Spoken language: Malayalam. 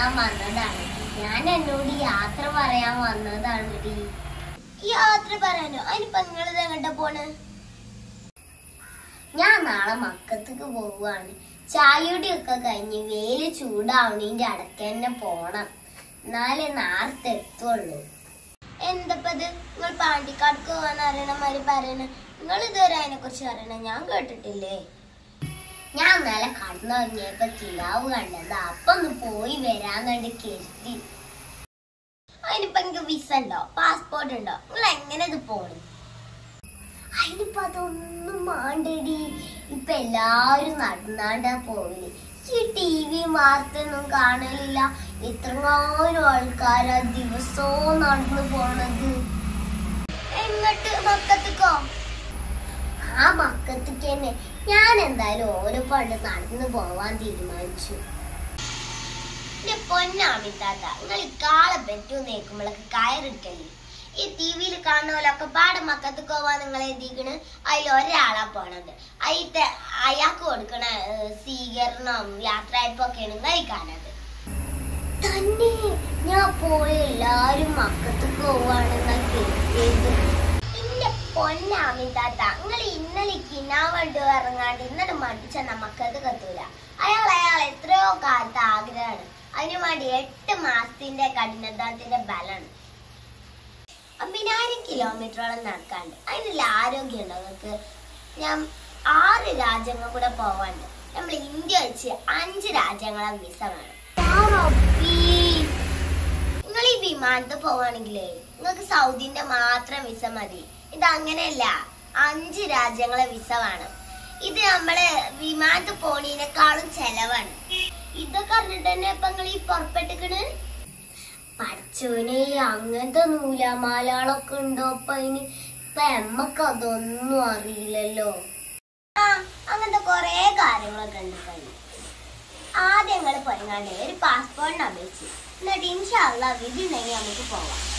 പറയാൻ വന്നതാണ് ഞാൻ എന്നോട് യാത്ര പറയാൻ വന്നതാണ് ഡി യാത്ര പറയാനോ അതിനിപ്പോ നിങ്ങളിത് എങ്ങോട്ടാ പോണ് ഞാൻ നാളെ മക്കത്തേക്ക് പോവുകയാണ് ചായയുടെയൊക്കെ കഴിഞ്ഞ് വേല് ചൂടാവണീന്റെ അടക്ക തന്നെ പോണം എന്നാലേ നേരത്തെ എത്തുള്ളൂ എന്തപ്പത് നിങ്ങൾ പാണ്ടിക്കാർക്ക് പോകാൻ അറിയണമാര് പറയണ നിങ്ങൾ ഇതുവരെ അതിനെ കുറിച്ച് അറിയണ ഞാൻ കേട്ടിട്ടില്ലേ ഞാൻ നല്ല കടന്നുറങ്ങിയപ്പോ കിലാവ് കണ്ടത് അപ്പൊ ഒന്ന് പോയി വരാന്നുണ്ട് കരുതി അതിനിപ്പോ എനിക്ക് വിസ ഉണ്ടോ പാസ്പോർട്ട് ഉണ്ടോ നിങ്ങൾ എങ്ങനെ ഇത് പോണം അതിനിപ്പോ അതൊന്നും മാണ്ടടി ഇപ്പൊ എല്ലാരും നടന്നാണ്ടാ പോവില് ഈ ടി വി വാർത്തയൊന്നും കാണലില്ല ഇത്രങ്ങാനും ആൾക്കാരാ ദിവസവും നടന്നു പോണത് എങ്ങോട്ട് മക്കത്തേക്കോ ആ മക്കത്തേക്ക് തന്നെ ഞാൻ എന്തായാലും ഓരോ പണ്ട് നടന്നു പോവാൻ തീരുമാനിച്ചു എന്റെ പൊന്നാമിത്താത്ത നിങ്ങൾ ഈ കാളെ പറ്റൂ നേക്കുമ്പോഴൊക്കെ കയറിക്കല്ലേ ഈ ടി വിയിൽ കാണുന്നവരൊക്കെ പാടെ മക്കത്ത് പോവാൻ നിങ്ങൾ എഴുതിക്കണ് അതിൽ ഒരാളാ പോണത് അതിത്തെ അയാൾക്ക് കൊടുക്കണ ഏഹ്, സ്വീകരണം യാത്രയപ്പൊക്കെയാണ് നിങ്ങൾ കാണുന്നത് തന്നെ ഞാൻ പോയ എല്ലാരും മക്കത്ത് പോവാണെന്നാ കേട്ടത് ഇല്ല പൊന്നാമിത്താത്ത നിങ്ങൾ ഇന്നലെ കിനാവണ്ട് ഇറങ്ങാണ്ട് ഇന്നലെ മടിച്ച മക്കത്ത് കത്തൂല അയാൾ അയാൾ എത്രയോ കാലത്ത് ആഗ്രഹമാണ് അതിനു വേണ്ടി എട്ട് മാസത്തിന്റെ കഠിനാധ്വാനത്തിന്റെ ബലാണ് അമ്പതിനായിരം കിലോമീറ്ററോളം നടക്കാണ്ട് അതിനുള്ള ആരോഗ്യം ഉണ്ടോ നിങ്ങൾക്ക് ഞാൻ ആറ് രാജ്യങ്ങൾ കൂടെ പോവാണ്ട് നമ്മൾ ഇന്ത്യ വെച്ച് അഞ്ച് രാജ്യങ്ങളെ വിസ വേണം നിങ്ങൾ ഈ വിമാനത്തിൽ പോവാണെങ്കിലേ നിങ്ങൾക്ക് സൗദിന്റെ മാത്രം വിസ മതി ഇത് അങ്ങനെയല്ല അഞ്ച് രാജ്യങ്ങളെ വിസ വേണം ഇത് നമ്മള് വിമാനത്തിൽ പോണീനേക്കാളും ചെലവാണ് ഇതൊക്കെ അറിഞ്ഞിട്ട് തന്നെ ഇപ്പൊ നിങ്ങൾ ഈ പുറപ്പെട്ടിക്കണ് പഠിച്ചോനെ അങ്ങനത്തെ നൂലാമാലകളൊക്കെ ഉണ്ടോ അപ്പൊ അതിന് ഇപ്പൊ എമ്മക്ക് അതൊന്നും അറിയില്ലല്ലോ ആ അങ്ങനത്തെ കൊറേ കാര്യങ്ങളൊക്കെ ഉണ്ട് കഴിഞ്ഞു ആദ്യം ഞങ്ങൾ പോയങ്ങാണ്ട് ഒരു പാസ്പോർട്ടിന് അപേക്ഷിച്ചു എന്നിട്ട് ഇൻഷാല്ല വിധി ഉണ്ടെങ്കിൽ നമുക്ക് പോവാം